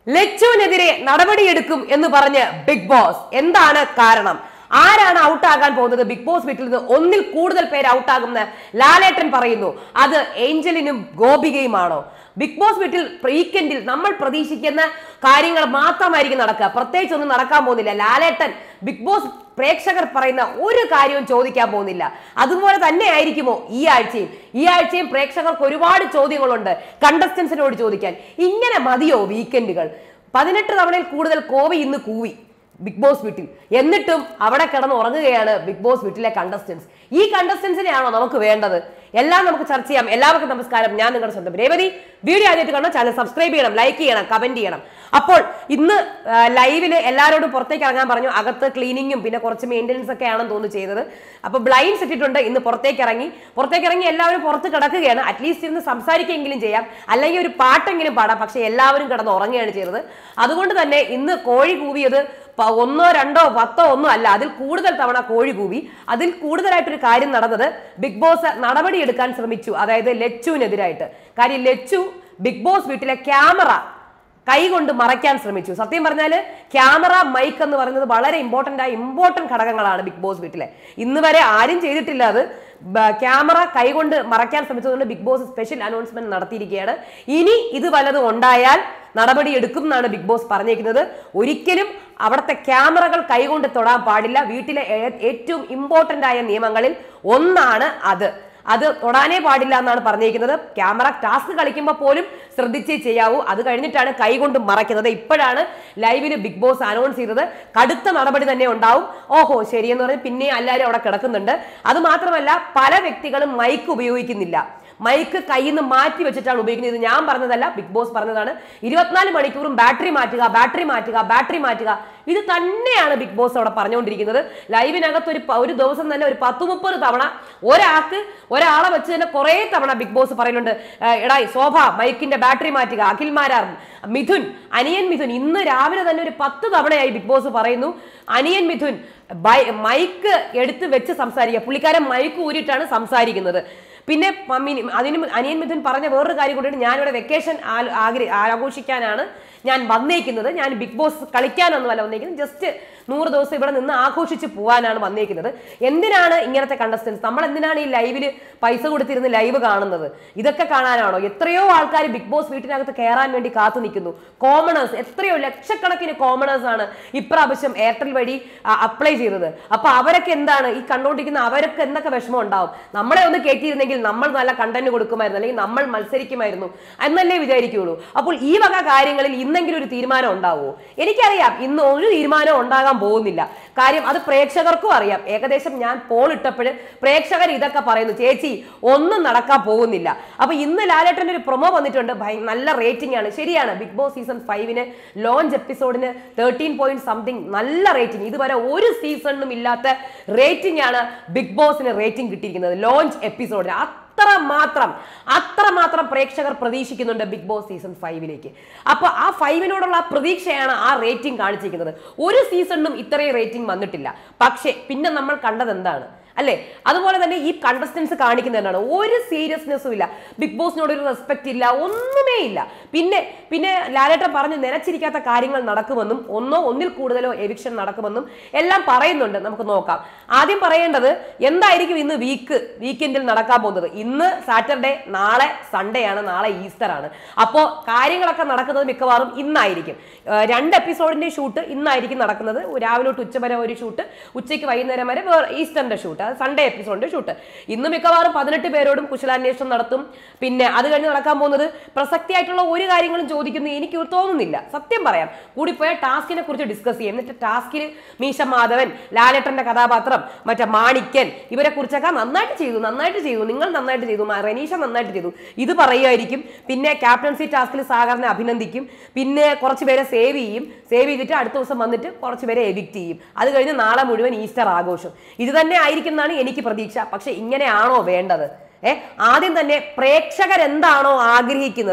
ലച്ചുവിനെതിരെ നടപടിയെടുക്കും എന്ന് പറഞ്ഞ് ബിഗ് ബോസ് എന്താണ് കാരണം ആരാണ് ഔട്ടാകാൻ പോകുന്നത് ബിഗ് ബോസ് വീട്ടിൽ നിന്ന് ഒന്നിൽ കൂടുതൽ പേര് ഔട്ടാകുമെന്ന് ലാലേട്ടൻ പറയുന്നു അത് ഏഞ്ചലിനും ഗോപികയുമാണോ ബിഗ് ബോസ് വീട്ടിൽ വീക്കെൻഡിൽ നമ്മൾ പ്രതീക്ഷിക്കുന്ന കാര്യങ്ങൾ മാത്രമായിരിക്കും നടക്കുക പ്രത്യേകിച്ച് ഒന്നും നടക്കാൻ പോകുന്നില്ല ലാലേട്ടൻ ബിഗ് ബോസ് പ്രേക്ഷകർ പറയുന്ന ഒരു കാര്യവും ചോദിക്കാൻ പോകുന്നില്ല അതുപോലെ തന്നെ ആയിരിക്കുമോ ഈ ആഴ്ചയും ഈ ആഴ്ചയും പ്രേക്ഷകർക്ക് ഒരുപാട് ചോദ്യങ്ങളുണ്ട് കണ്ടസ്റ്റൻസിനോട് ചോദിക്കാൻ ഇങ്ങനെ മതിയോ വീക്കെൻഡുകൾ പതിനെട്ട് തവണയിൽ കൂടുതൽ കോവി ഇന്ന് കൂവി ബിഗ് ബോസ് വീട്ടിൽ എന്നിട്ടും അവിടെ കിടന്ന് ഉറങ്ങുകയാണ് ബിഗ് ബോസ് വീട്ടിലെ കണ്ടസ്റ്റൻസ് ഈ കണ്ടസ്റ്റൻസിനെയാണോ നമുക്ക് വേണ്ടത് എല്ലാം നമുക്ക് ചർച്ച ചെയ്യാം എല്ലാവർക്കും നമസ്കാരം ഞാൻ നിങ്ങളുടെ സ്വന്തം രേവതി വീഡിയോ ആദ്യമായിട്ട് കാണണം ചാനൽ സബ്സ്ക്രൈബ് ചെയ്യണം ലൈക്ക് ചെയ്യണം കമന്റ് ചെയ്യണം അപ്പോൾ ഇന്ന് ലൈവില് എല്ലാവരോടും പുറത്തേക്ക് ഇറങ്ങാൻ പറഞ്ഞു അകത്ത് ക്ലീനിങ്ങും പിന്നെ കുറച്ച് മെയിൻ്റനൻസ് ഒക്കെ ആണെന്ന് തോന്നുന്നു ചെയ്തത് അപ്പോൾ ബ്ലൈൻഡ്സ് ഇട്ടിട്ടുണ്ട് ഇന്ന് പുറത്തേക്ക് ഇറങ്ങി പുറത്തേക്ക് ഇറങ്ങി എല്ലാവരും പുറത്ത് കിടക്കുകയാണ് അറ്റ്ലീസ്റ്റ് ഇന്ന് സംസാരിക്കെങ്കിലും ചെയ്യാം അല്ലെങ്കിൽ ഒരു പാട്ടെങ്കിലും പാടാം പക്ഷേ എല്ലാവരും കിടന്ന് ഉറങ്ങുകയാണ് ചെയ്തത് അതുകൊണ്ട് തന്നെ ഇന്ന് കോഴി കൂവിയത് പ- ഒന്നോ രണ്ടോ പത്തോ ഒന്നും അല്ല അതിൽ കൂടുതൽ തവണ കോഴി കൂവി അതിൽ കൂടുതലായിട്ടൊരു കാര്യം നടന്നത് ബിഗ് ബോസ് നടപടിയെടുക്കാൻ ശ്രമിച്ചു അതായത് ലച്ചുവിനെതിരായിട്ട് കാര്യം ലച്ചു ബിഗ് ബോസ് വീട്ടിലെ ക്യാമറ കൈകൊണ്ട് മറയ്ക്കാൻ ശ്രമിച്ചു സത്യം പറഞ്ഞാൽ ക്യാമറ മൈക്ക് എന്ന് പറയുന്നത് വളരെ ഇമ്പോർട്ടൻ്റ് ആയ ഇമ്പോർട്ടൻ്റ് ഘടകങ്ങളാണ് ബിഗ് ബോസ് വീട്ടിലെ ഇന്ന് വരെ ആരും ചെയ്തിട്ടില്ല അത് ബ- ക്യാമറ കൈകൊണ്ട് മറയ്ക്കാൻ ശ്രമിച്ചതുകൊണ്ട് ബിഗ് ബോസ് സ്പെഷ്യൽ അനൗൺസ്മെന്റ് നടത്തിയിരിക്കുകയാണ് ഇനി ഇത് വല്ലതും ഉണ്ടായാൽ നടപടി എടുക്കും എന്നാണ് ബിഗ് ബോസ് പറഞ്ഞേക്കുന്നത് ഒരിക്കലും അവിടുത്തെ ക്യാമറകൾ കൈകൊണ്ട് തൊടാൻ പാടില്ല വീട്ടിലെ ഏ- ഏറ്റവും ഇമ്പോർട്ടൻ്റ് ആയ നിയമങ്ങളിൽ ഒന്നാണ് അത് അത് തൊടാനേ പാടില്ല എന്നാണ് പറഞ്ഞിരിക്കുന്നത് ക്യാമറ ടാസ്ക് കളിക്കുമ്പോൾ പോലും ശ്രദ്ധിച്ചേ ചെയ്യാവൂ അത് കഴിഞ്ഞിട്ടാണ് കൈകൊണ്ട് മറയ്ക്കുന്നത് ഇപ്പോഴാണ് ലൈവില് ബിഗ് ബോസ് അനൗൺസ് ചെയ്തത് കടുത്ത നടപടി തന്നെ ഉണ്ടാവും ഓഹോ ശരിയെന്ന് പറഞ്ഞ് പിന്നെ എല്ലാവരും അവിടെ കിടക്കുന്നുണ്ട് അത് മാത്രമല്ല പല വ്യക്തികളും മൈക്ക് ഉപയോഗിക്കുന്നില്ല മൈക്ക് കയ്യിൽ നിന്ന് മാറ്റി വെച്ചിട്ടാണ് ഉപയോഗിക്കുന്നത് ഇത് ഞാൻ പറഞ്ഞതല്ല ബിഗ് ബോസ് പറഞ്ഞതാണ് ഇരുപത്തിനാല് മണിക്കൂറും ബാറ്ററി മാറ്റുക ബാറ്ററി മാറ്റുക ബാറ്ററി മാറ്റുക ഇത് തന്നെയാണ് ബിഗ് ബോസ് അവിടെ പറഞ്ഞുകൊണ്ടിരിക്കുന്നത് ലൈവിനകത്ത് ഒരു പ- ഒരു ദിവസം തന്നെ ഒരു പത്ത് മുപ്പത് തവണ ഒരാൾക്ക് ഒരാളെ വെച്ച് തന്നെ കുറേ തവണ ബിഗ് ബോസ് പറയുന്നുണ്ട് "ഏ, എടാ ശോഭ മൈക്കിന്റെ ബാറ്ററി മാറ്റുക അഖിൽ മാരാർ മിഥുൻ അനിയൻ മിഥുൻ ഇന്ന് രാവിലെ തന്നെ ഒരു പത്ത് തവണയായി ബിഗ് ബോസ് പറയുന്നു അനിയൻ മിഥുൻ ബൈ- മൈക്ക് എടുത്ത് വെച്ച് സംസാരിക്കുക പുള്ളിക്കാരൻ മൈക്ക് ഊരിയിട്ടാണ് സംസാരിക്കുന്നത് പിന്നെ മമ്മി- അതിന് അനിയൻ മിഥുൻ പറഞ്ഞ വേറൊരു കാര്യം കൂടിയാണ് ഞാനിവിടെ വെക്കേഷൻ ആഗ്ര ആഘോഷിക്കാനാണ് ഞാൻ വന്നേക്കുന്നത് ഞാൻ ബിഗ് ബോസ് കളിക്കാനൊന്നുമല്ല വന്നേക്കുന്നത് ജസ്റ്റ് നൂറ് ദിവസം ഇവിടെ നിന്ന് ആഘോഷിച്ച് പോകാനാണ് വന്നേക്കുന്നത് എന്തിനാണ് ഇങ്ങനത്തെ കണ്ടസ്റ്റൻസ് നമ്മൾ എന്തിനാണ് ഈ ലൈവില് പൈസ കൊടുത്തിരുന്ന് ലൈവ് കാണുന്നത് ഇതൊക്കെ കാണാനാണോ എത്രയോ ആൾക്കാർ ബിഗ് ബോസ് വീട്ടിനകത്ത് കയറാൻ വേണ്ടി കാത്തു നിൽക്കുന്നു കോമണേഴ്സ് എത്രയോ ലക്ഷക്കണക്കിന് കോമണേഴ്സ് ആണ് ഇപ്രാവശ്യം എയർടെൽ വഴി അപ്ലൈ ചെയ്തത് അപ്പൊ അവരൊക്കെ എന്താണ് ഈ കണ്ടുകൊണ്ടിരിക്കുന്ന അവരൊക്കെ എന്തൊക്കെ വിഷമം ഉണ്ടാവും നമ്മളെ ഒന്ന് കയറ്റിയിരുന്നെങ്കിൽ നമ്മൾ നല്ല കണ്ടന്റ് കൊടുക്കുമായിരുന്നു അല്ലെങ്കിൽ നമ്മൾ മത്സരിക്കുമായിരുന്നു എന്നല്ലേ വിചാരിക്കുള്ളൂ അപ്പോൾ ഈ വക കാര്യങ്ങളിൽ ഇന്നെങ്കിലും ഒരു തീരുമാനം ഉണ്ടാവുമോ എനിക്കറിയാം ഇന്ന് ഒരു തീരുമാനം ഉണ്ടാകാൻ പോകുന്നില്ല കാര്യം അത് പ്രേക്ഷകർക്കും അറിയാം ഏകദേശം ഞാൻ പോൾ ഇട്ടപ്പോൾ പ്രേക്ഷകർ ഇതൊക്കെ പറയുന്നു ചേച്ചി ഒന്നും നടക്കാൻ പോകുന്നില്ല അപ്പൊ ഇന്ന് ലാലേട്ടന്റെ ഒരു പ്രൊമോ വന്നിട്ടുണ്ട് ഭയ- നല്ല റേറ്റിംഗ് ആണ് ശരിയാണ് ബിഗ് ബോസ് സീസൺ ഫൈവിന് ലോഞ്ച് എപ്പിസോഡിന് തേർട്ടീൻ പോയിന്റ് സംതിങ് നല്ല റേറ്റിംഗ് ഇതുവരെ ഒരു സീസണിലും ഇല്ലാത്ത റേറ്റിംഗ് ആണ് ബിഗ് ബോസിന് റേറ്റിംഗ് കിട്ടിയിരിക്കുന്നത് ലോഞ്ച് എപ്പിസോഡിന് അത്ര മാത്രം അത്ര മാത്രം പ്രേക്ഷകർ പ്രതീക്ഷിക്കുന്നുണ്ട് ബിഗ് ബോസ് സീസൺ ഫൈവിലേക്ക് അപ്പൊ ആ ഫൈവിനോടുള്ള ആ പ്രതീക്ഷയാണ് ആ റേറ്റിംഗ് കാണിച്ചിരിക്കുന്നത് ഒരു സീസണിലും ഇത്രയും റേറ്റിംഗ് വന്നിട്ടില്ല പക്ഷേ പിന്നെ നമ്മൾ കണ്ടത് എന്താണ് അല്ലേ അതുപോലെ തന്നെ ഈ കണ്ടസ്റ്റൻസ് കാണിക്കുന്നത് എന്താണ് ഒരു സീരിയസ്നെസ്സും ഇല്ല ബിഗ് ബോസിനോട് ഒരു റെസ്പെക്ട് ഇല്ല ഒന്നുമേ ഇല്ല പിന്നെ പിന്നെ ലാലേട്ടൻ പറഞ്ഞ് നനച്ചിരിക്കാത്ത കാര്യങ്ങൾ നടക്കുമെന്നും ഒന്നോ ഒന്നിൽ കൂടുതലോ എവിക്ഷൻ നടക്കുമെന്നും എല്ലാം പറയുന്നുണ്ട് നമുക്ക് നോക്കാം ആദ്യം പറയേണ്ടത് എന്തായിരിക്കും ഇന്ന് വീക്ക് വീക്കെൻഡിൽ നടക്കാൻ പോകുന്നത് ഇന്ന് സാറ്റർഡേ നാളെ സൺഡേ ആണ് നാളെ ഈസ്റ്റർ ആണ് അപ്പോൾ കാര്യങ്ങളൊക്കെ നടക്കുന്നത് മിക്കവാറും ഇന്നായിരിക്കും ഏർ രണ്ട് എപ്പിസോഡിന്റെ ഷൂട്ട് ഇന്നായിരിക്കും നടക്കുന്നത് രാവിലെ തൊട്ട് ഉച്ച വരെ ഒരു ഷൂട്ട് ഉച്ചയ്ക്ക് വൈകുന്നേരം വരെ വേറെ ഈസ്റ്ററിന്റെ ഷൂട്ട് അത് സൺഡേ എപ്പിസോഡിന്റെ ഷൂട്ട് ഇന്ന് മിക്കവാറും പതിനെട്ട് പേരോടും കുശലാന്വേഷണം നടത്തും പിന്നെ അത് കഴിഞ്ഞ് നടക്കാൻ പോകുന്നത് പ്രസക്തിയായിട്ടുള്ള ഒരു കാര്യങ്ങളും ചോദിക്കുന്നു എനിക്ക് തോന്നുന്നില്ല സത്യം പറയാം കൂടിപ്പോയ ടാസ്കിനെ കുറിച്ച് ഡിസ്കസ് ചെയ്യും എന്നിട്ട് ടാസ്കിൽ മീശ മാധവൻ ലാലേട്ടന്റെ കഥാപാത്രം മറ്റേ മാണിക്കൻ ഇവരെ കുറിച്ചൊക്കെ നന്നായിട്ട് ചെയ്തു നന്നായിട്ട് ചെയ്തു നിങ്ങൾ നന്നായിട്ട് ചെയ്തു മ- റെനീഷ നന്നായിട്ട് ചെയ്തു ഇത് പറയുമായിരിക്കും പിന്നെ ക്യാപ്റ്റൻസി ടാസ്കിൽ സാഗറിനെ അഭിനന്ദിക്കും പിന്നെ കുറച്ച് പേരെ സേവ് ചെയ്യും സേവ് ചെയ്തിട്ട് അടുത്ത ദിവസം വന്നിട്ട് കുറച്ച് പേരെ എവിക്റ്റ് ചെയ്യും അത് കഴിഞ്ഞ് നാളെ മുഴുവൻ ഈസ്റ്റർ ആഘോഷം ഇത് തന്നെ ആയിരിക്കും എന്നാണ് എനിക്ക് പ്രതീക്ഷ പക്ഷെ ഇങ്ങനെയാണോ വേണ്ടത് ഏ ആദ്യം തന്നെ പ്രേക്ഷകർ എന്താണോ ആഗ്രഹിക്കുന്നത്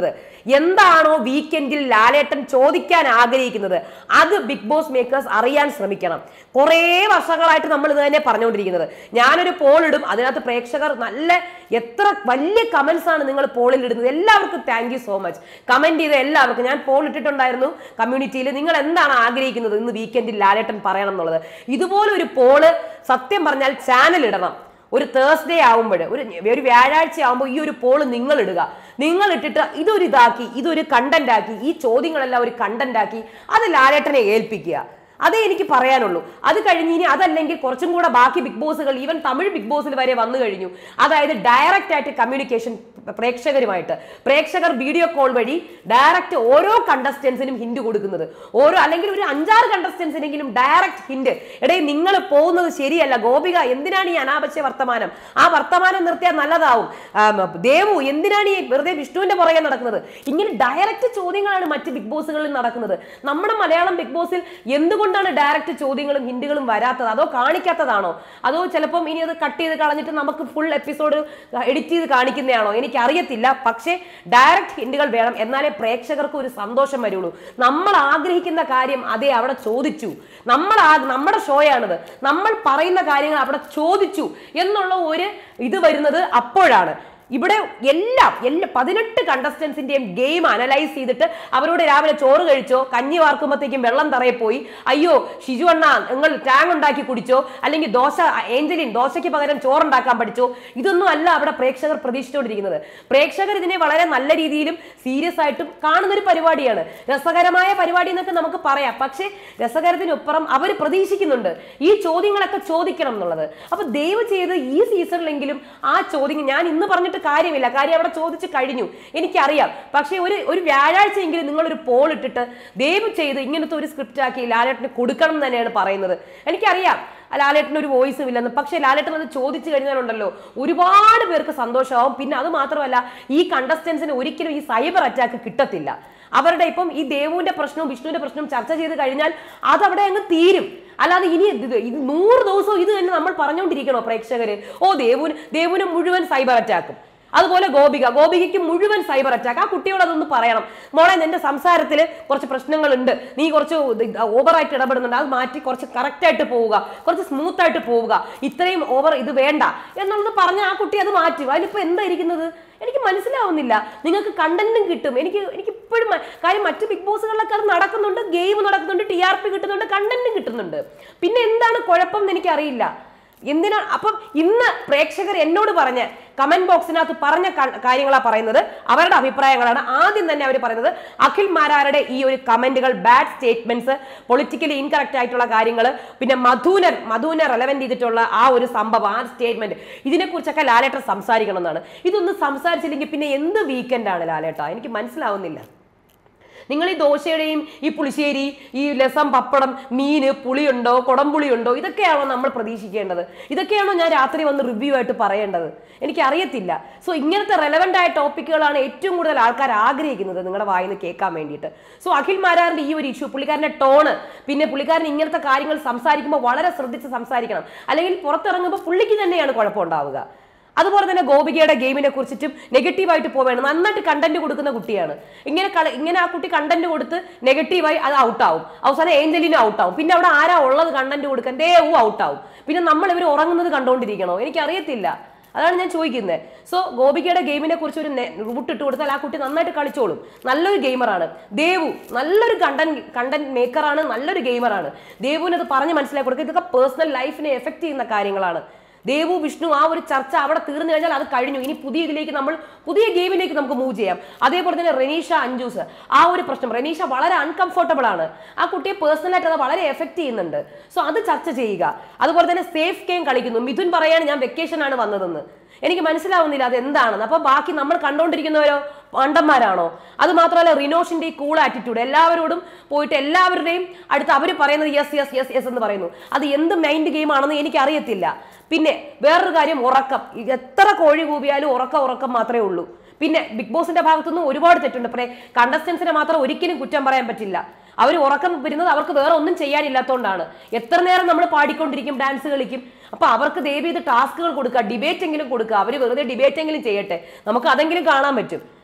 എന്താണോ വീക്കെൻഡിൽ ലാലേട്ടൻ ചോദിക്കാൻ ആഗ്രഹിക്കുന്നത് അത് ബിഗ് ബോസ് മേക്കേഴ്സ് അറിയാൻ ശ്രമിക്കണം കുറേ വർഷങ്ങളായിട്ട് നമ്മൾ ഇത് തന്നെ പറഞ്ഞുകൊണ്ടിരിക്കുന്നത് ഞാനൊരു പോൾ ഇടും അതിനകത്ത് പ്രേക്ഷകർ നല്ല എത്ര വലിയ കമന്റ്സ് ആണ് നിങ്ങൾ പോളിൽ ഇടുന്നത് എല്ലാവർക്കും thank you so much comment ചെയ്ത എല്ലാവർക്കും ഞാൻ പോൾ ഇട്ടിട്ടുണ്ടായിരുന്നു കമ്മ്യൂണിറ്റിയിൽ നിങ്ങൾ എന്താണ് ആഗ്രഹിക്കുന്നത് ഇന്ന് വീക്കെൻഡിൽ ലാലേട്ടൻ പറയണം എന്നുള്ളത് ഇതുപോലെ ഒരു പോള് സത്യം പറഞ്ഞാൽ ചാനൽ ഇടണം ഒരു തേഴ്സ്ഡേ ആവുമ്പോൾ ഒരു ഒരു വ്യാഴാഴ്ച ആവുമ്പോൾ ഈ ഒരു പോള് നിങ്ങൾ ഇടുക നിങ്ങൾ ഇട്ടിട്ട് ഇതൊരു ഇതാക്കി ഇതൊരു കണ്ടന്റ് ആക്കി ഈ ചോദ്യങ്ങളെല്ലാം ഒരു കണ്ടന്റ് ആക്കി അത് ലാലേട്ടനെ ഏൽപ്പിക്കുക അതേ എനിക്ക് പറയാനുള്ളൂ അത് കഴിഞ്ഞ് ഇനി അതല്ലെങ്കിൽ കുറച്ചും കൂടെ ബാക്കി ബിഗ് ബോസുകൾ ഈവൻ തമിഴ് ബിഗ് ബോസിൽ വരെ വന്നു കഴിഞ്ഞു അതായത് ഡയറക്റ്റ് ആയിട്ട് കമ്മ്യൂണിക്കേഷൻ പ്രേക്ഷകരുമായിട്ട് പ്രേക്ഷകർ വീഡിയോ കോൾ വഴി ഡയറക്റ്റ് ഓരോ കണ്ടസ്റ്റൻസിനും ഹിന്റ് കൊടുക്കുന്നത് ഓരോ അല്ലെങ്കിൽ ഒരു അഞ്ചാറ് കണ്ടസ്റ്റൻസിനെങ്കിലും ഡയറക്റ്റ് ഹിന്റ് എടേ നിങ്ങൾ പോകുന്നത് ശരിയല്ല ഗോപിക എന്തിനാണ് ഈ അനാവശ്യ വർത്തമാനം ആ വർത്തമാനം നിർത്തിയാൽ നല്ലതാവും ആം, ദേവു എന്തിനാണ് ഈ വെറുതെ വിഷ്ണുവിന്റെ പുറകെ നടക്കുന്നത് ഇങ്ങനെ ഡയറക്റ്റ് ചോദ്യങ്ങളാണ് മറ്റ് ബിഗ് ബോസുകളിൽ നടക്കുന്നത് നമ്മുടെ മലയാളം ബിഗ് ബോസിൽ എന്തുകൊണ്ടാണ് ഡയറക്റ്റ് ചോദ്യങ്ങളും ഹിന്റുകളും വരാത്തത് അതോ കാണിക്കാത്തതാണോ അതോ ചിലപ്പം ഇനി അത് കട്ട് ചെയ്ത് കളഞ്ഞിട്ട് നമുക്ക് ഫുൾ എപ്പിസോഡ് എഡിറ്റ് ചെയ്ത് കാണിക്കുന്നതാണോ എനിക്ക് അറിയത്തില്ല പക്ഷേ ഡയറക്റ്റ് ഹിന്റുകൾ വേണം എന്നാലേ പ്രേക്ഷകർക്ക് ഒരു സന്തോഷം വരുള്ളൂ നമ്മൾ ആഗ്രഹിക്കുന്ന കാര്യം അതേ അവിടെ ചോദിച്ചു നമ്മൾ ആ- നമ്മുടെ ഷോയാണിത് നമ്മൾ പറയുന്ന കാര്യങ്ങൾ അവിടെ ചോദിച്ചു എന്നുള്ള ഒരു ഇത് വരുന്നത് അപ്പോഴാണ് ഇവിടെ എല്ലാം എല്ലാ പതിനെട്ട് കണ്ടസ്റ്റൻസിന്റെയും ഗെയിം അനലൈസ് ചെയ്തിട്ട് അവരോട് രാവിലെ ചോറ് കഴിച്ചോ കഞ്ഞി വാർക്കുമ്പോഴത്തേക്കും വെള്ളം തറയെ പോയി അയ്യോ ഷിജു അണ്ണ നിങ്ങൾ ടാങ് ഉണ്ടാക്കി കുടിച്ചോ അല്ലെങ്കിൽ ദോശ ഏഞ്ചലിൻ ദോശയ്ക്ക് പകരം ചോറുണ്ടാക്കാൻ പഠിച്ചോ ഇതൊന്നും അല്ല അവിടെ പ്രേക്ഷകർ പ്രതീക്ഷിച്ചുകൊണ്ടിരിക്കുന്നത് പ്രേക്ഷകർ ഇതിനെ വളരെ നല്ല രീതിയിലും സീരിയസ് ആയിട്ടും കാണുന്ന ഒരു പരിപാടിയാണ് രസകരമായ പരിപാടി എന്നൊക്കെ നമുക്ക് പറയാം പക്ഷേ രസകരത്തിനൊപ്പുറം അവർ പ്രതീക്ഷിക്കുന്നുണ്ട് ഈ ചോദ്യങ്ങളൊക്കെ ചോദിക്കണം എന്നുള്ളത് അപ്പൊ ദയവ് ചെയ്ത് ഈ സീസണിലെങ്കിലും ആ ചോദ്യം ഞാൻ ഇന്ന് പറഞ്ഞിട്ട് കാര്യമില്ല കാര്യം അവിടെ ചോദിച്ചു കഴിഞ്ഞു എനിക്കറിയാം പക്ഷേ ഒരു ഒരു വ്യാഴാഴ്ചയെങ്കിലും നിങ്ങളൊരു പോൾ ഇട്ടിട്ട് ദയവ് ചെയ്ത് ഇങ്ങനത്തെ ഒരു സ്ക്രിപ്റ്റ് ആക്കി ലാലേട്ടന് കൊടുക്കണം എന്ന് തന്നെയാണ് പറയുന്നത് എനിക്കറിയാം ലാലേട്ടന് ഒരു വോയിസും ഇല്ലെന്ന് പക്ഷേ ലാലേട്ടൻ അത് ചോദിച്ചു കഴിഞ്ഞാലുണ്ടല്ലോ ഒരുപാട് പേർക്ക് സന്തോഷമാവും പിന്നെ അത് മാത്രമല്ല ഈ കണ്ടസ്റ്റൻസിന് ഒരിക്കലും ഈ സൈബർ അറ്റാക്ക് കിട്ടത്തില്ല അവരുടെ ഇപ്പം ഈ ദേവുവിന്റെ പ്രശ്നവും വിഷ്ണുവിന്റെ പ്രശ്നവും ചർച്ച ചെയ്ത് കഴിഞ്ഞാൽ അതവിടെ അങ്ങ് തീരും അല്ലാതെ ഇനി ഇത് ഇത് നൂറ് ദിവസവും ഇത് തന്നെ നമ്മൾ പറഞ്ഞുകൊണ്ടിരിക്കണോ പ്രേക്ഷകര് ഓ ദേവുന് ദേവുന് മുഴുവൻ സൈബർ അറ്റാക്കും അതുപോലെ ഗോപിക ഗോപികയ്ക്ക് മുഴുവൻ സൈബർ അറ്റാക്ക് ആ കുട്ടിയോട് അതൊന്ന് പറയണം മോളെ നിന്റെ സംസാരത്തിൽ കുറച്ച് പ്രശ്നങ്ങളുണ്ട് നീ കുറച്ച് ഓവറായിട്ട് ഇടപെടുന്നുണ്ട് അത് മാറ്റി കുറച്ച് കറക്റ്റ് ആയിട്ട് പോവുക കുറച്ച് സ്മൂത്ത് ആയിട്ട് പോവുക ഇത്രയും ഓവർ ഇത് വേണ്ട എന്നുള്ളത് പറഞ്ഞ ആ കുട്ടി അത് മാറ്റും അതിലിപ്പോ എന്താ ഇരിക്കുന്നത് എനിക്ക് മനസ്സിലാവുന്നില്ല നിങ്ങൾക്ക് കണ്ടന്റും കിട്ടും എനിക്ക് എനിക്ക് ഇപ്പോഴും മ- കാര്യം മറ്റ് ബിഗ് ബോസുകളിലൊക്കെ അത് നടക്കുന്നുണ്ട് ഗെയിം നടക്കുന്നുണ്ട് ടി ആർ പി കിട്ടുന്നുണ്ട് കണ്ടന്റും കിട്ടുന്നുണ്ട് പിന്നെ എന്താണ് കുഴപ്പം എന്ന് എനിക്കറിയില്ല എന്തിനാണ് അപ്പം ഇന്ന് പ്രേക്ഷകർ എന്നോട് പറഞ്ഞ കമന്റ് ബോക്സിനകത്ത് പറഞ്ഞ ക- കാര്യങ്ങളാ പറയുന്നത് അവരുടെ അഭിപ്രായങ്ങളാണ് ആദ്യം തന്നെ അവർ പറയുന്നത് അഖിൽ മാരാരുടെ ഈ ഒരു കമന്റുകൾ ബാഡ് സ്റ്റേറ്റ്മെന്റ്സ് പൊളിറ്റിക്കലി ഇൻകറക്റ്റ് ആയിട്ടുള്ള കാര്യങ്ങൾ പിന്നെ മധുനർ മധുവിനെ റെലവെന്റ് ചെയ്തിട്ടുള്ള ആ ഒരു സംഭവം ആ സ്റ്റേറ്റ്മെന്റ് ഇതിനെക്കുറിച്ചൊക്കെ ലാലേട്ടൻ സംസാരിക്കണം എന്നാണ് ഇതൊന്നും സംസാരിച്ചില്ലെങ്കിൽ പിന്നെ എന്ത് വീക്കെൻഡാണ് ലാലേട്ട എനിക്ക് മനസ്സിലാവുന്നില്ല നിങ്ങൾ ഈ ദോശയുടെയും ഈ പുളിശ്ശേരി ഈ ലസം പപ്പടം മീന് പുളിയുണ്ടോ കുടംപുളിയുണ്ടോ ഇതൊക്കെയാണോ നമ്മൾ പ്രതീക്ഷിക്കേണ്ടത് ഇതൊക്കെയാണോ ഞാൻ രാത്രി വന്ന് റിവ്യൂ ആയിട്ട് പറയേണ്ടത് എനിക്ക് അറിയത്തില്ല സോ ഇങ്ങനത്തെ റെലവെന്റ് ആയ ടോപ്പിക്കുകളാണ് ഏറ്റവും കൂടുതൽ ആൾക്കാർ ആഗ്രഹിക്കുന്നത് നിങ്ങളുടെ വായിന്ന് കേൾക്കാൻ വേണ്ടിയിട്ട് സോ അഖിൽ മാരാറിന്റെ ഈ ഒരു ഇഷ്യൂ പുള്ളിക്കാരന്റെ ടോണ് പിന്നെ പുള്ളിക്കാരൻ ഇങ്ങനത്തെ കാര്യങ്ങൾ സംസാരിക്കുമ്പോൾ വളരെ ശ്രദ്ധിച്ച് സംസാരിക്കണം അല്ലെങ്കിൽ പുറത്തിറങ്ങുമ്പോൾ പുള്ളിക്ക് തന്നെയാണ് കുഴപ്പമുണ്ടാവുക അതുപോലെ തന്നെ ഗോപികയുടെ ഗെയിമിനെ കുറിച്ചിട്ടും നെഗറ്റീവായിട്ട് പോവുകയാണ് നന്നായിട്ട് കണ്ടന്റ് കൊടുക്കുന്ന കുട്ടിയാണ് ഇങ്ങനെ കള- ഇങ്ങനെ ആ കുട്ടി കണ്ടന്റ് കൊടുത്ത് നെഗറ്റീവായി അത് ഔട്ടാവും അവസാനം ഏഞ്ചലിനും ഔട്ടാവും പിന്നെ അവിടെ ആരാ ഉള്ളത് കണ്ടന്റ് കൊടുക്കാൻ ദേവും ഔട്ടാവും പിന്നെ നമ്മൾ ഇവർ ഉറങ്ങുന്നത് കണ്ടുകൊണ്ടിരിക്കണോ എനിക്കറിയത്തില്ല അതാണ് ഞാൻ ചോദിക്കുന്നത് സോ ഗോപികയുടെ ഗെയിമിനെ കുറിച്ച് ഒരു റൂട്ട് ഇട്ട് കൊടുത്താൽ ആ കുട്ടി നന്നായിട്ട് കളിച്ചോളും നല്ലൊരു ഗെയിമറാണ് ദേവു നല്ലൊരു കണ്ടന്റ് കണ്ടന്റ് മേക്കറാണ് നല്ലൊരു ഗെയിമറാണ് ദേവുവിന് അത് പറഞ്ഞ് മനസ്സിലാക്കി കൊടുക്കുക ഇതൊക്കെ പേഴ്സണൽ ലൈഫിനെ എഫക്ട് ചെയ്യുന്ന കാര്യങ്ങളാണ് ദേവു വിഷ്ണു ആ ഒരു ചർച്ച അവിടെ തീർന്നു കഴിഞ്ഞാൽ അത് കഴിഞ്ഞു ഇനി പുതിയ ഇതിലേക്ക് നമ്മൾ പുതിയ ഗെയിമിലേക്ക് നമുക്ക് മൂവ് ചെയ്യാം അതേപോലെ തന്നെ റെനീഷ അഞ്ജൂസ് ആ ഒരു പ്രശ്നം റെനീഷ വളരെ അൺകംഫർട്ടബിൾ ആണ് ആ കുട്ടിയെ പേഴ്സണലായിട്ട് അത് വളരെ എഫക്ട് ചെയ്യുന്നുണ്ട് സോ അത് ചർച്ച ചെയ്യുക അതുപോലെ തന്നെ സേഫ് ഗെയിം കളിക്കുന്നു മിഥുൻ പറയാണ് ഞാൻ വെക്കേഷൻ ആണ് വന്നതെന്ന് എനിക്ക് മനസ്സിലാവുന്നില്ല അത് എന്താണെന്ന് അപ്പൊ ബാക്കി നമ്മൾ കണ്ടുകൊണ്ടിരിക്കുന്നവരോ പണ്ടന്മാരാണോ അത് മാത്രമല്ല റിനോഷിന്റെ ഈ കൂൾ ആറ്റിറ്റ്യൂഡ് എല്ലാവരോടും പോയിട്ട് എല്ലാവരുടെയും അടുത്ത് അവർ പറയുന്നത് യെസ് യെസ് യെസ് യെസ് എന്ന് പറയുന്നു അത് എന്ത് മൈൻഡ് ഗെയിം ആണെന്ന് എനിക്ക് അറിയത്തില്ല പിന്നെ വേറൊരു കാര്യം ഉറക്കം ഈ എത്ര കോഴി കൂവിയാലും ഉറക്കം ഉറക്കം മാത്രമേ ഉള്ളൂ പിന്നെ ബിഗ് ബോസിന്റെ ഭാഗത്തുനിന്ന് ഒരുപാട് തെറ്റുണ്ട് പക്ഷേ കണ്ടസ്റ്റൻസിനെ മാത്രം ഒരിക്കലും കുറ്റം പറയാൻ പറ്റില്ല അവർ ഉറക്കം വരുന്നത് അവർക്ക് വേറെ ഒന്നും ചെയ്യാനില്ലാത്തതുകൊണ്ടാണ് എത്ര നേരം നമ്മൾ പാടിക്കൊണ്ടിരിക്കും ഡാൻസ് കളിക്കും അപ്പൊ അവർക്ക് ദയവ് ചെയ്ത് ടാസ്കുകൾ കൊടുക്കുക ഡിബേറ്റ് എങ്കിലും കൊടുക്കുക അവർ വെറുതെ ഡിബേറ്റ് എങ്കിലും ചെയ്യട്ടെ നമുക്ക് അതെങ്കിലും കാണാൻ പറ്റും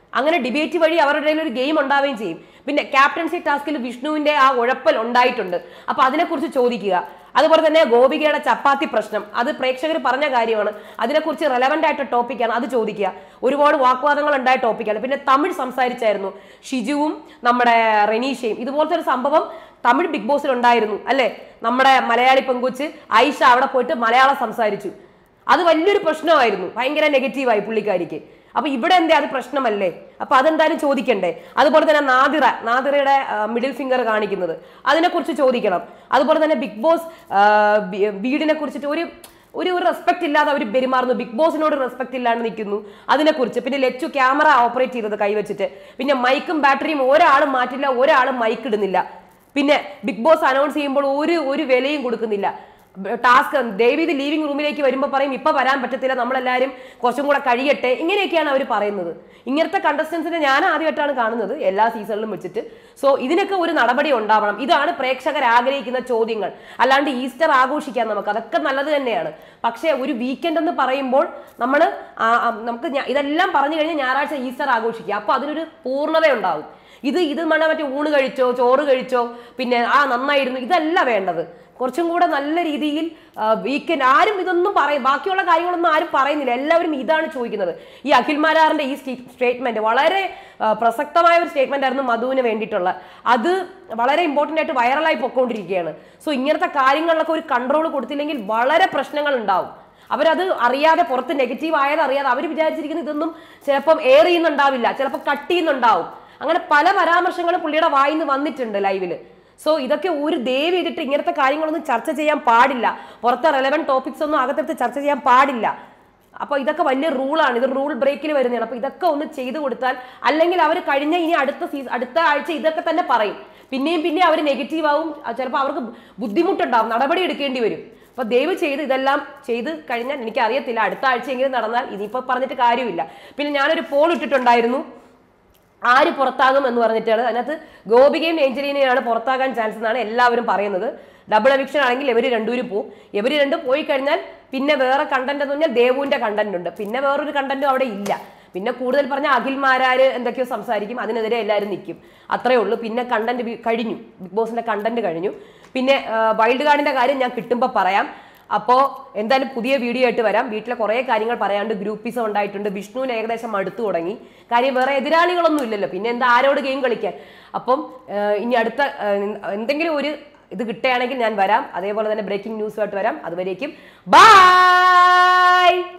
അങ്ങനെ ഡിബേറ്റ് വഴി അവരുടെ ഇടയിൽ ഒരു ഗെയിം ഉണ്ടാവുകയും ചെയ്യും പിന്നെ ക്യാപ്റ്റൻസി ടാസ്കിൽ വിഷ്ണുവിന്റെ ആ ഉഴപ്പൽ ഉണ്ടായിട്ടുണ്ട് അപ്പൊ അതിനെക്കുറിച്ച് ചോദിക്കുക അതുപോലെ തന്നെ ഗോപികയുടെ ചപ്പാത്തി പ്രശ്നം അത് പ്രേക്ഷകർ പറഞ്ഞ കാര്യമാണ് അതിനെക്കുറിച്ച് റെലവെന്റ് ആയിട്ട് ടോപ്പിക്കാണ് അത് ചോദിക്കുക ഒരുപാട് വാഗ്വാദങ്ങൾ ഉണ്ടായ ടോപ്പിക്കാണ് പിന്നെ തമിഴ് സംസാരിച്ചായിരുന്നു ഷിജുവും നമ്മുടെ റെനീഷയും ഇതുപോലത്തെ ഒരു സംഭവം തമിഴ് ബിഗ് ബോസിൽ ഉണ്ടായിരുന്നു അല്ലെ നമ്മുടെ മലയാളി പെങ്കുച്ച് ഐഷ അവിടെ പോയിട്ട് മലയാളം സംസാരിച്ചു അത് വലിയൊരു പ്രശ്നമായിരുന്നു ഭയങ്കര നെഗറ്റീവായി പുള്ളിക്കാരിക്ക് അപ്പൊ ഇവിടെ എന്തേ അത് പ്രശ്നമല്ലേ അപ്പൊ അതെന്തായാലും ചോദിക്കണ്ടേ അതുപോലെ തന്നെ നാദിറ നാദിറയുടെ മിഡിൽ ഫിംഗർ കാണിക്കുന്നത് അതിനെക്കുറിച്ച് ചോദിക്കണം അതുപോലെ തന്നെ ബിഗ് ബോസ് ആ, ബി- വീടിനെ കുറിച്ചിട്ട് ഒരു ഒരു റെസ്പെക്ട് ഇല്ലാതെ അവർ പെരുമാറുന്നു ബിഗ് ബോസിനോട് റെസ്പെക്ട് ഇല്ലാണ്ട് നിൽക്കുന്നു അതിനെക്കുറിച്ച് പിന്നെ ലെച്ചു ക്യാമറ ഓപ്പറേറ്റ് ചെയ്തത് കൈവച്ചിട്ട് പിന്നെ മൈക്കും ബാറ്ററിയും ഒരാളും മാറ്റില്ല ഒരാളും മൈക്ക് ഇടുന്നില്ല പിന്നെ ബിഗ് ബോസ് അനൗൺസ് ചെയ്യുമ്പോൾ ഒരു ഒരു വിലയും കൊടുക്കുന്നില്ല ടാസ്ക് ദേവീത് ലീവിംഗ് റൂമിലേക്ക് വരുമ്പോൾ പറയും ഇപ്പൊ വരാൻ പറ്റത്തില്ല നമ്മളെല്ലാവരും കുറച്ചും കൂടെ കഴിയട്ടെ ഇങ്ങനെയൊക്കെയാണ് അവർ പറയുന്നത് ഇങ്ങനത്തെ കണ്ടസ്റ്റൻസിനെ ഞാൻ ആദ്യമായിട്ടാണ് കാണുന്നത് എല്ലാ സീസണിലും വെച്ചിട്ട് സോ ഇതിനൊക്കെ ഒരു നടപടി ഉണ്ടാവണം ഇതാണ് പ്രേക്ഷകർ ആഗ്രഹിക്കുന്ന ചോദ്യങ്ങൾ അല്ലാണ്ട് ഈസ്റ്റർ ആഘോഷിക്കാൻ നമുക്ക് അതൊക്കെ നല്ലത് തന്നെയാണ് പക്ഷേ ഒരു വീക്കെൻഡ് എന്ന് പറയുമ്പോൾ നമ്മൾ നമുക്ക് ഞാ- ഇതെല്ലാം പറഞ്ഞു കഴിഞ്ഞാൽ ഞായറാഴ്ച ഈസ്റ്റർ ആഘോഷിക്കുക അപ്പൊ അതിനൊരു പൂർണ്ണത ഉണ്ടാവും ഇത് ഇത് മണ മറ്റേ ഊണ് കഴിച്ചോ ചോറ് കഴിച്ചോ പിന്നെ ആ നന്നായിരുന്നു ഇതല്ല വേണ്ടത് കുറച്ചും കൂടെ നല്ല രീതിയിൽ വീക്കെൻഡ് ആരും ഇതൊന്നും പറയും ബാക്കിയുള്ള കാര്യങ്ങളൊന്നും ആരും പറയുന്നില്ല എല്ലാവരും ഇതാണ് ചോദിക്കുന്നത് ഈ അഖിൽ മാരാറിന്റെ ഈ സ്റ്റേറ്റ്മെന്റ് വളരെ ആ, പ്രസക്തമായ ഒരു സ്റ്റേറ്റ്മെന്റ് ആയിരുന്നു മധുവിന് വേണ്ടിയിട്ടുള്ള അത് വളരെ ഇമ്പോർട്ടന്റ് ആയിട്ട് വൈറലായി പൊക്കോണ്ടിരിക്കുകയാണ് സോ ഇങ്ങനത്തെ കാര്യങ്ങളിലൊക്കെ ഒരു കൺട്രോൾ കൊടുത്തില്ലെങ്കിൽ വളരെ പ്രശ്നങ്ങൾ ഉണ്ടാവും അവരത് അറിയാതെ പുറത്ത് നെഗറ്റീവ് ആയത് അറിയാതെ അവർ വിചാരിച്ചിരിക്കുന്നത് ഇതൊന്നും ചിലപ്പം എയർ ചെയ്യുന്നുണ്ടാവില്ല ചിലപ്പോൾ കട്ട് ചെയ്യുന്നുണ്ടാവും അങ്ങനെ പല പരാമർശങ്ങളും പുള്ളിയുടെ വായിൽ നിന്ന് വന്നിട്ടുണ്ട് ലൈവില് സോ ഇതൊക്കെ ഒരു ദയവ് ചെയ്തിട്ട് ഇങ്ങനത്തെ കാര്യങ്ങളൊന്നും ചർച്ച ചെയ്യാൻ പാടില്ല പുറത്തെ റെലവെന്റ് ടോപ്പിക്സ് ഒന്നും അകത്തെടുത്ത് ചർച്ച ചെയ്യാൻ പാടില്ല അപ്പൊ ഇതൊക്കെ വലിയ റൂളാണ് ഇത് റൂൾ ബ്രേക്കിൽ വരുന്നതാണ് അപ്പൊ ഇതൊക്കെ ഒന്ന് ചെയ്തു കൊടുത്താൽ അല്ലെങ്കിൽ അവർ കഴിഞ്ഞ ഇനി അടുത്ത സീസൺ അടുത്ത ആഴ്ച ഇതൊക്കെ തന്നെ പറയും പിന്നെയും പിന്നെ അവർ നെഗറ്റീവ് ആവും ചിലപ്പോൾ അവർക്ക് ബുദ്ധിമുട്ടുണ്ടാവും നടപടി എടുക്കേണ്ടി വരും അപ്പൊ ദയവ് ചെയ്ത് ഇതെല്ലാം ചെയ്ത് കഴിഞ്ഞാൽ എനിക്ക് അറിയത്തില്ല അടുത്ത ആഴ്ചയെങ്കിലും നടന്നാൽ ഇനിയിപ്പോ പറഞ്ഞിട്ട് കാര്യമില്ല പിന്നെ ഞാനൊരു പോൾ ഇട്ടിട്ടുണ്ടായിരുന്നു ആര് പുറത്താകും എന്ന് പറഞ്ഞിട്ടാണ് അതിനകത്ത് ഗോപികയും ഏഞ്ചലീനയാണ് പുറത്താകാൻ ചാൻസ് എന്നാണ് എല്ലാവരും പറയുന്നത് ഡബിൾ എവിക്ഷൻ ആണെങ്കിൽ ഇവർ രണ്ടുപേരും പോവും ഇവർ രണ്ടും പോയി കഴിഞ്ഞാൽ പിന്നെ വേറെ കണ്ടന്റ് എന്ന് പറഞ്ഞാൽ ദേവുവിന്റെ കണ്ടന്റ് ഉണ്ട് പിന്നെ വേറൊരു കണ്ടന്റും അവിടെ ഇല്ല പിന്നെ കൂടുതൽ പറഞ്ഞ അഖിൽമാരാര് എന്തൊക്കെയോ സംസാരിക്കും അതിനെതിരെ എല്ലാവരും നിൽക്കും അത്രേ ഉള്ളൂ പിന്നെ കണ്ടന്റ് കഴിഞ്ഞു ബിഗ് ബോസിന്റെ കണ്ടന്റ് കഴിഞ്ഞു പിന്നെ വൈൽഡ് കാർഡിന്റെ കാര്യം ഞാൻ കിട്ടുമ്പോൾ പറയാം അപ്പോൾ എന്തായാലും പുതിയ വീഡിയോ ആയിട്ട് വരാം വീട്ടിലെ കുറേ കാര്യങ്ങൾ പറയാണ്ട് ഗ്രൂപ്പിസം ഉണ്ടായിട്ടുണ്ട് വിഷ്ണുവിന് ഏകദേശം അടുത്തു തുടങ്ങി കാര്യം വേറെ എതിരാളികളൊന്നും ഇല്ലല്ലോ പിന്നെ എന്താ ആരോട് ഗെയിം കളിക്കാൻ അപ്പം ആ, ഇനി അടുത്ത ആ, എന്തെങ്കിലും ഒരു ഇത് കിട്ടുകയാണെങ്കിൽ ഞാൻ വരാം അതേപോലെ തന്നെ ബ്രേക്കിംഗ് ന്യൂസുമായിട്ട് വരാം അതുവരേക്കും ബൈ